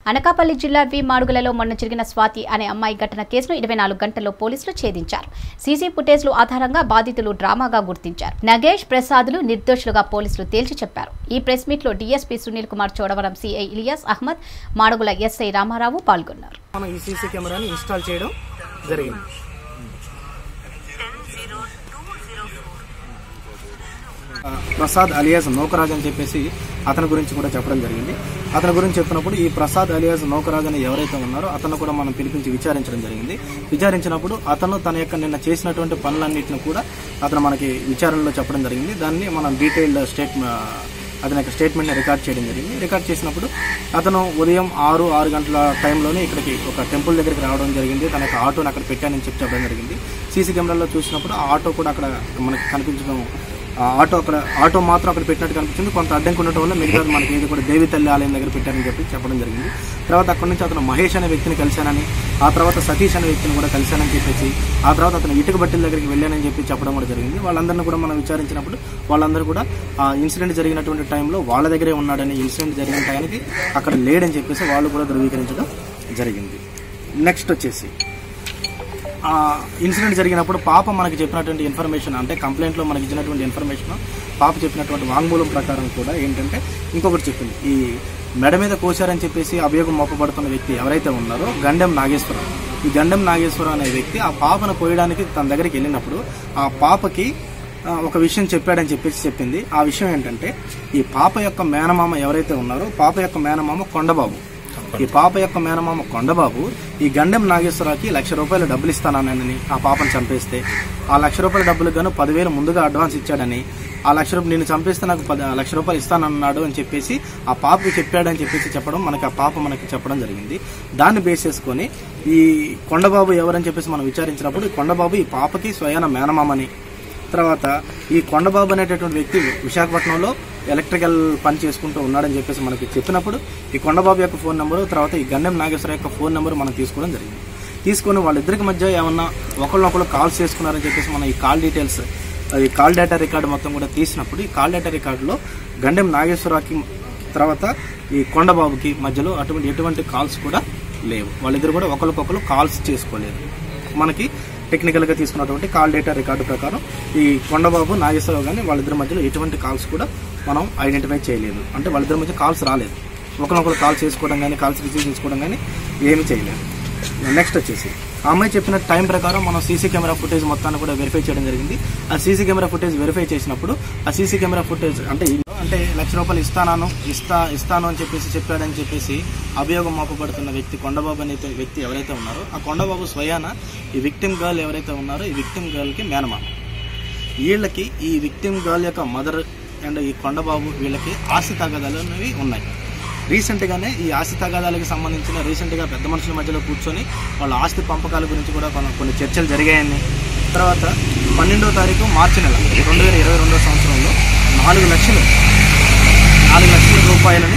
అనకాపల్లి జిల్లా వి మాడుగులలో మొన్న జరిగిన స్వాతి అనే అమ్మాయి ఘటన కేసును ఇరవై నాలుగు గంటల్లో పోలీసులు ఛేదించారు సీసీ ఫుటేజ్లు ఆధారంగా బాధితులు డ్రామాగా గుర్తించారు నగేష్ ప్రసాద్లు నిర్దోషులుగా పోలీసులు తేల్చి చెప్పారు ఈ ప్రెస్ మీట్ లో DSP Sunil Kumar Chodavaram CI Ilyas Ahmed Madugula SI Ramarao పాల్గొన్నారు మనం ఈ సీసీ కెమెరాని ఇన్స్టాల్ చేయడం జరిగింది ఆ, ప్రసాద్ అలియాస్ నౌకరాజ్ అని చెప్పేసి అతని గురించి కూడా చెప్పడం జరిగింది అతని గురించి చెప్పినప్పుడు ఈ ప్రసాద్ అలియాస్ నౌకరాజ్ అని ఎవరైతే ఉన్నారో అతను కూడా మనం పిలిపించి విచారించడం జరిగింది విచారించినప్పుడు అతను తన యొక్క నిన్న చేసినటువంటి పనులన్నింటిని కూడా అతను మనకి విచారణలో చెప్పడం జరిగింది దాన్ని మనం డీటెయిల్డ్ స్టేట్ అతని యొక్క స్టేట్మెంట్ని రికార్డ్ చేయడం జరిగింది రికార్డ్ చేసినప్పుడు అతను ఉదయం ఆరు ఆరు గంటల టైంలోనే ఇక్కడికి ఒక టెంపుల్ దగ్గరికి రావడం జరిగింది తన యొక్క ఆటోని అక్కడ పెట్టానని చెప్పి చెప్పడం జరిగింది సీసీ కెమెరాలో చూసినప్పుడు ఆ ఆటో కూడా అక్కడ మనకి కనిపించడం ఆ ఆటో అక్కడ ఆటో మాత్రం అక్కడ పెట్టినట్టు కనిపించింది కొంత అడ్డంకి ఉండటం వల్ల మిగతా మనకి ఇది కూడా దేవి తల్లి ఆలయం దగ్గర పెట్టారని చెప్పి చెప్పడం జరిగింది తర్వాత అక్కడి నుంచి అతను మహేష్ అనే వ్యక్తిని కలిశానని ఆ తర్వాత సతీష్ అనే వ్యక్తిని కూడా కలిశానని చెప్పేసి ఆ తర్వాత అతను ఇటుక బట్టల దగ్గరికి వెళ్ళానని చెప్పి చెప్పడం కూడా జరిగింది వాళ్ళందరినీ కూడా మనం విచారించినప్పుడు వాళ్ళందరూ కూడా ఆ ఇన్సిడెంట్ జరిగినటువంటి టైంలో వాళ్ళ దగ్గరే ఉన్నాడని ఇన్సిడెంట్ జరిగిన టైంకి అక్కడ లేడని చెప్పేసి వాళ్ళు కూడా ధృవీకరించడం జరిగింది నెక్స్ట్ వచ్చేసి ఆ ఇన్సిడెంట్ జరిగినప్పుడు పాప మనకి చెప్పినటువంటి ఇన్ఫర్మేషన్ అంటే కంప్లైంట్లో మనకి ఇచ్చినటువంటి ఇన్ఫర్మేషన్ పాప చెప్పినటువంటి వాంగ్మూలం ప్రకారం కూడా ఏంటంటే ఇంకొకటి చెప్పింది ఈ మెడ మీద కోశారని చెప్పేసి అభియోగం మోపబడుతున్న వ్యక్తి ఎవరైతే ఉన్నారో గండెం నాగేశ్వరం ఈ గండెం నాగేశ్వరం అనే వ్యక్తి ఆ పాపను కోయడానికి తన దగ్గరికి వెళ్ళినప్పుడు ఆ పాపకి ఆ, ఒక విషయం చెప్పాడని చెప్పేసి చెప్పింది ఆ విషయం ఏంటంటే ఈ పాప యొక్క మేనమామ ఎవరైతే ఉన్నారో పాప యొక్క మేనమామ కొండబాబు ఈ పాప యొక్క మేనమామ కొండబాబు ఈ గండెం నాగేశ్వరరావుకి లక్ష రూపాయలు డబ్బులు ఇస్తానని ఆ పాపను చంపేస్తే ఆ లక్ష రూపాయల డబ్బులకు గాను పదివేలు ముందుగా అడ్వాన్స్ ఇచ్చాడని ఆ లక్ష రూపాయలు నేను చంపేస్తే నాకు పది ఆ లక్ష రూపాయలు ఇస్తానన్నాడు అని చెప్పేసి ఆ పాపకి చెప్పాడని చెప్పేసి చెప్పడం మనకి ఆ పాప మనకి చెప్పడం జరిగింది దాన్ని బేస్ చేసుకొని ఈ కొండబాబు ఎవరని చెప్పేసి మనం విచారించినప్పుడు ఈ కొండబాబు ఈ పాపకి స్వయాన మేనమామని తర్వాత ఈ కొండబాబు అనేటటువంటి వ్యక్తి విశాఖపట్నంలో ఎలక్ట్రికల్ పని చేసుకుంటూ ఉన్నాడని చెప్పేసి మనకి చెప్పినప్పుడు ఈ కొండబాబు యొక్క ఫోన్ నెంబరు తర్వాత ఈ గండెం నాగేశ్వర యొక్క ఫోన్ నెంబర్ మనం తీసుకోవడం జరిగింది తీసుకొని వాళ్ళిద్దరికి మధ్య ఏమన్నా ఒకళ్ళనొకళ్ళు కాల్స్ చేసుకున్నారని చెప్పేసి మనం ఈ కాల్ డీటెయిల్స్ ఈ కాల్ డేటా రికార్డు మొత్తం కూడా తీసినప్పుడు ఈ కాల్ డేటా రికార్డులో గండెం నాగేశ్వరరావుకి తర్వాత ఈ కొండబాబుకి మధ్యలో అటువంటి ఎటువంటి కాల్స్ కూడా లేవు వాళ్ళిద్దరు కూడా ఒకరికొకరు కాల్స్ చేసుకోలేదు మనకి టెక్నికల్ గా తీసుకున్నటువంటి కాల్ డేటా రికార్డు ప్రకారం ఈ కొండబాబు నాగేశ్వరరావు కానీ వాళ్ళిద్దరి మధ్యలో ఎటువంటి కాల్స్ కూడా మనం ఐడెంటిఫై చేయలేదు అంటే వాళ్ళిద్దరి మధ్య కాల్స్ రాలేదు ఒకరినొకరు కాల్ చేసుకోవడం కానీ కాల్స్ రిసీవ్ చేసుకోవడం కానీ ఏమీ చేయలేదు నెక్స్ట్ వచ్చేసి ఆ అమ్మాయి చెప్పిన టైం ప్రకారం మనం సీసీ కెమెరా ఫుటేజ్ మొత్తాన్ని కూడా వెరిఫై చేయడం జరిగింది ఆ సీసీ కెమెరా ఫుటేజ్ వెరిఫై చేసినప్పుడు ఆ సీసీ కెమెరా ఫుటేజ్ అంటే ఈ- అంటే లక్ష రూపాయలు ఇస్తాను ఇస్తా ఇస్తాను అని చెప్పేసి చెప్పాడని చెప్పేసి అభియోగం మోపబడుతున్న వ్యక్తి కొండబాబు అనే వ్యక్తి ఎవరైతే ఉన్నారో ఆ కొండబాబు స్వయాన ఈ విక్టిమ్ గర్ల్ ఎవరైతే ఉన్నారో ఈ విక్టిమ్ గర్ల్కి మేనమామ వీళ్ళకి ఈ విక్టిమ్ గర్ల్ యొక్క మదర్ అండ్ ఈ కొండబాబు వీళ్ళకి ఆస్తి తగాదాలు అనేవి ఉన్నాయి రీసెంట్గానే ఈ ఆస్తి తగాదాలకు సంబంధించిన రీసెంట్గా పెద్ద మనుషుల మధ్యలో కూర్చొని వాళ్ళ ఆస్తి పంపకాల గురించి కూడా కొన్ని కొన్ని చర్చలు జరిగాయని తర్వాత పన్నెండో తారీఖు మార్చి నెల రెండు వేల ఇరవై రెండో సంవత్సరంలో నాలుగు లక్షలు నాలుగు లక్షల రూపాయలని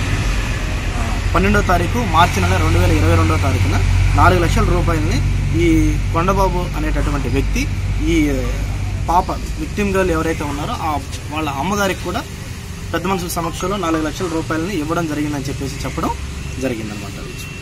ఆ, పన్నెండో తారీఖు మార్చి నెల రెండు వేల ఇరవై రెండో తారీఖున నాలుగు లక్షల రూపాయలని ఈ కొండబాబు అనేటటువంటి వ్యక్తి ఈ పాప విక్టిమ్ గర్ల్ ఎవరైతే ఉన్నారో ఆ వాళ్ళ అమ్మగారికి కూడా పెద్ద మనుషుల సమక్షంలో నాలుగు లక్షల రూపాయలని ఇవ్వడం జరిగిందని చెప్పేసి చెప్పడం జరిగిందనమాట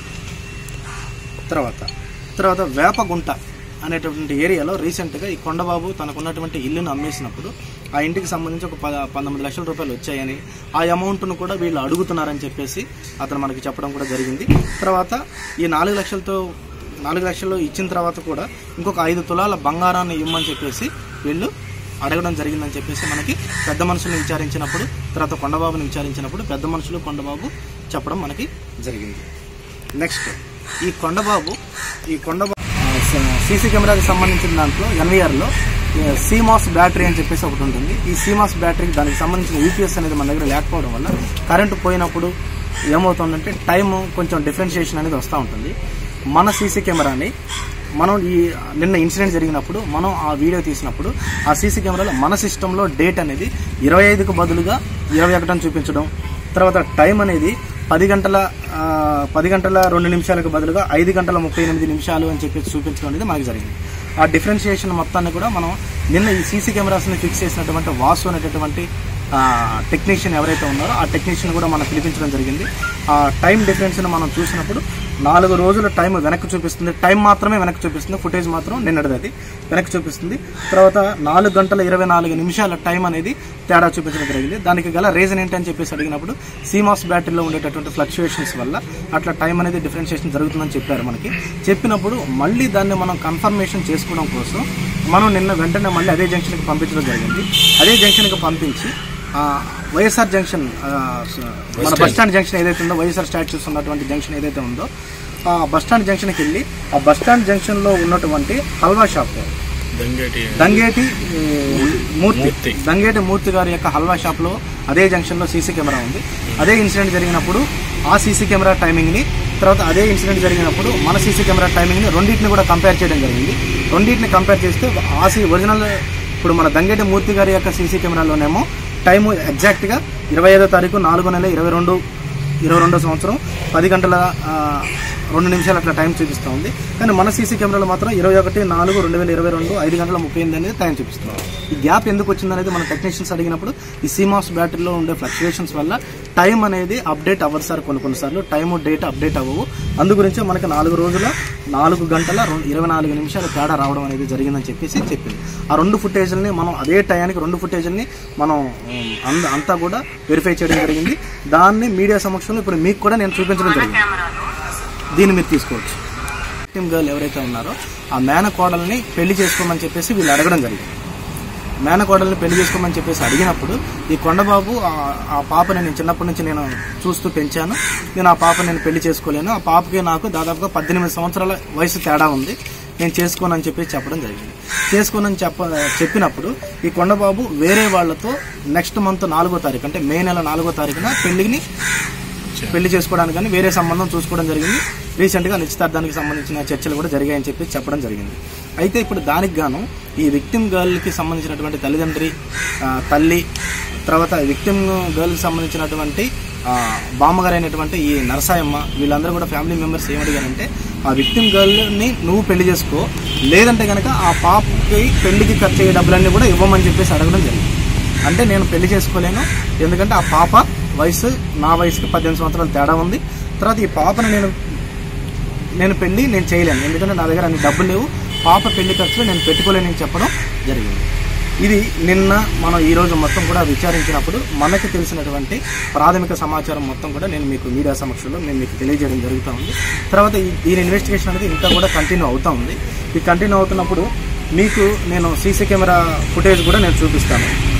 తర్వాత తర్వాత వేపగుంట అనేటటువంటి ఏరియాలో రీసెంట్గా ఈ కొండబాబు తనకున్నటువంటి ఇల్లును అమ్మేసినప్పుడు ఆ ఇంటికి సంబంధించి ఒక పద పంతొమ్మిది లక్షల రూపాయలు వచ్చాయని ఆ అమౌంట్ను కూడా వీళ్ళు అడుగుతున్నారని చెప్పేసి అతను మనకి చెప్పడం కూడా జరిగింది తర్వాత ఈ నాలుగు లక్షలతో నాలుగు లక్షలు ఇచ్చిన తర్వాత కూడా ఇంకొక ఐదు తులాల బంగారాన్ని ఇవ్వమని చెప్పేసి వీళ్ళు అడగడం జరిగిందని చెప్పేసి మనకి పెద్ద మనుషులను విచారించినప్పుడు తర్వాత కొండబాబుని విచారించినప్పుడు పెద్ద మనుషులు కొండబాబు చెప్పడం మనకి జరిగింది నెక్స్ట్ ఈ కొండబాబు ఈ కొండబాబు సీసీ కెమెరాకి సంబంధించిన దాంట్లో ఎన్వీఆర్లో సీమాస్ బ్యాటరీ అని చెప్పేసి ఒకటి ఉంటుంది ఈ సీమాస్ బ్యాటరీకి దానికి సంబంధించిన యూపీఎస్ అనేది మన దగ్గర లేకపోవడం వల్ల కరెంటు పోయినప్పుడు ఏమవుతుందంటే టైం కొంచెం డిఫరెన్షియేషన్ అనేది వస్తూ ఉంటుంది మన సీసీ కెమెరాని మనం ఈ నిన్న ఇన్సిడెంట్ జరిగినప్పుడు మనం ఆ వీడియో తీసినప్పుడు ఆ సీసీ కెమెరాలో మన సిస్టంలో డేట్ అనేది ఇరవై ఐదుకు బదులుగా ఇరవై ఒకటని చూపించడం తర్వాత టైం అనేది పది గంటల ఆ, పది గంటల రెండు నిమిషాలకు బదులుగా ఐదు గంటల ముప్పై ఎనిమిది నిమిషాలు అని చెప్పి చూపించడం అనేది మనకి జరిగింది ఆ డిఫరెన్షియేషన్ మొత్తాన్ని కూడా మనం నిన్న ఈ సీసీ కెమెరాస్ని ఫిక్స్ చేసినటువంటి వాసు అనేటటువంటి టెక్నీషియన్ ఎవరైతే ఉన్నారో ఆ టెక్నీషియన్ కూడా మనం పిలిపించడం జరిగింది ఆ టైం డిఫరెన్స్ని మనం చూసినప్పుడు నాలుగు రోజుల టైం వెనక్కి చూపిస్తుంది టైం మాత్రమే వెనక్కి చూపిస్తుంది ఫుటేజ్ మాత్రం నిన్నటిది అది వెనక్కి చూపిస్తుంది తర్వాత నాలుగు గంటల ఇరవై నాలుగు నిమిషాల టైం అనేది తేడా చూపించడం జరిగింది దానికి గల రీజన్ ఏంటని చెప్పేసి అడిగినప్పుడు సీమాస్ బ్యాటరీలో ఉండేటటువంటి ఫ్లక్చుయేషన్స్ వల్ల అట్లా టైం అనేది డిఫరెన్షియేషన్ జరుగుతుందని చెప్పారు మనకి చెప్పినప్పుడు మళ్ళీ దాన్ని మనం కన్ఫర్మేషన్ చేసుకోవడం కోసం మనం నిన్న వెంటనే మళ్ళీ అదే జంక్షన్కి పంపించడం జరిగింది అదే జంక్షన్కి పంపించి ఆ, వైఎస్ఆర్ జంక్షన్ ఆ, స- మన బస్ స్టాండ్ జంక్షన్ ఏదైతే ఉందో వైఎస్ఆర్ స్టాచ్యూస్ ఉన్నటువంటి జంక్షన్ ఏదైతే ఉందో ఆ బస్ స్టాండ్ జంక్షన్కి వెళ్ళి ఆ బస్ స్టాండ్ జంక్షన్లో ఉన్నటువంటి హల్వా షాప్ దంగేటి దంగేటి ఏ, మూర్తి మూర్తి. దంగేటి మూర్తి గారి యొక్క హల్వా షాప్ లో అదే జంక్షన్ లో సీసీ కెమెరా ఉంది అదే ఇన్సిడెంట్ జరిగినప్పుడు ఆ సీసీ కెమెరా టైమింగ్ ని తర్వాత అదే ఇన్సిడెంట్ జరిగినప్పుడు మన సీసీ కెమెరా టైమింగ్ ని రెండింటిని కూడా కంపేర్ చేయడం జరిగింది రెండింటిని కంపేర్ చేస్తే ఆ సీ ఒరిజినల్ ఇప్పుడు మన దంగేటి మూర్తి గారి యొక్క సీసీ కెమెరాలోనేమో టైము ఎగ్జాక్ట్ గా ఇరవై ఐదో తారీఖు నాలుగో నెల ఇరవై రెండు ఇరవై రెండో సంవత్సరం పది గంటల ఆ, రెండు నిమిషాలు అట్లా టైం చూపిస్తూ ఉంది కానీ మన సీసీ కెమెరాలో మాత్రం ఇరవై ఒకటి నాలుగు రెండు వేల ఇరవై రెండు ఐదు గంటల ముప్పై ఎనిమిది అనేది టైం చూపిస్తుంది ఈ గ్యాప్ ఎందుకు వచ్చిందనేది మన టెక్నీషియన్స్ అడిగినప్పుడు ఈ సీమాస్ బ్యాటరీలో ఉండే ఫ్లక్చుయేషన్స్ వల్ల టైం అనేది అప్డేట్ అవ్వదు సార్ కొన్ని కొన్నిసార్లు టైం డేట్ అప్డేట్ అవ్వవు అందు గురించి మనకి నాలుగు రోజుల నాలుగు గంటల రెండు- ఇరవై నాలుగు నిమిషాలు తేడా రావడం అనేది జరిగిందని చెప్పేసి చెప్పింది ఆ రెండు ఫుటేజ్ని మనం అదే టయానికి రెండు ఫుటేజ్ని మనం ఉమ్, అంద- అంతా కూడా వెరిఫై చేయడం జరిగింది దాన్ని మీడియా సమక్షంలో ఇప్పుడు మీకు కూడా నేను చూపించడం జరిగింది దీన్ని మీరు తీసుకోవచ్చు విక్టిమ్ గర్ల్ ఎవరైతే ఉన్నారో ఆ మేనకోడల్ని పెళ్లి చేసుకోమని చెప్పేసి వీళ్ళు అడగడం జరిగింది మేనకోడల్ని పెళ్లి చేసుకోమని చెప్పేసి అడిగినప్పుడు ఈ కొండబాబు ఆ- ఆ పాపని నేను చిన్నప్పటి నుంచి నేను చూస్తూ పెంచాను నేను ఆ పాపని నేను పెళ్లి చేసుకోలేను ఆ పాపకి నాకు దాదాపుగా పద్దెనిమిది సంవత్సరాల వయసు తేడా ఉంది నేను చేసుకోనని చెప్పేసి చెప్పడం జరిగింది చేసుకోనని చెప్ప చెప్పినప్పుడు ఈ కొండబాబు వేరే వాళ్ళతో నెక్స్ట్ మంత్ నాలుగో తారీఖు అంటే మే నెల నాలుగో తారీఖున పెళ్లిని పెళ్లి చేసుకోవడానికి కానీ వేరే సంబంధం చూసుకోవడం జరిగింది రీసెంట్ గా నిశ్చితార్థానికి సంబంధించిన చర్చలు కూడా జరిగాయని చెప్పి చెప్పడం జరిగింది అయితే ఇప్పుడు దానికి గాను ఈ విక్టిమ్ గర్ల్ కి సంబంధించినటువంటి తల్లిదండ్రి ఆ, తల్లి తర్వాత విక్టిమ్ గర్ల్ కి సంబంధించినటువంటి ఆ, బామ్మగారు అయినటువంటి ఈ నరసాయమ్మ వీళ్ళందరూ కూడా ఫ్యామిలీ మెంబర్స్ ఏమడిగారంటే ఆ విక్టిమ్ గర్ల్ ని నువ్వు పెళ్లి చేసుకో లేదంటే కనుక ఆ పాపకి పెళ్లికి ఖర్చు అయ్యే డబ్బులన్నీ కూడా ఇవ్వమని చెప్పేసి అడగడం జరిగింది అంటే నేను పెళ్లి చేసుకోలేను ఎందుకంటే ఆ పాప వయసు నా వయసుకి పద్దెనిమిది సంవత్సరాలు తేడా ఉంది తర్వాత ఈ పాపను నేను నేను పెళ్లి నేను చేయలేను ఎందుకంటే నా దగ్గర అన్ని డబ్బులు లేవు పాప పెళ్లి ఖర్చులు నేను పెట్టుకోలేనని చెప్పడం జరిగింది ఇది నిన్న మనం ఈ రోజు మొత్తం కూడా విచారించినప్పుడు మనకి తెలిసినటువంటి ప్రాథమిక సమాచారం మొత్తం కూడా నేను మీకు మీడియా సమక్షంలో నేను మీకు తెలియజేయడం జరుగుతూ ఉంది తర్వాత ఈ- దీని ఇన్వెస్టిగేషన్ అనేది ఇంకా కూడా కంటిన్యూ అవుతూ ఉంది ఈ కంటిన్యూ అవుతున్నప్పుడు మీకు నేను సీసీ కెమెరా ఫుటేజ్ కూడా నేను చూపిస్తాను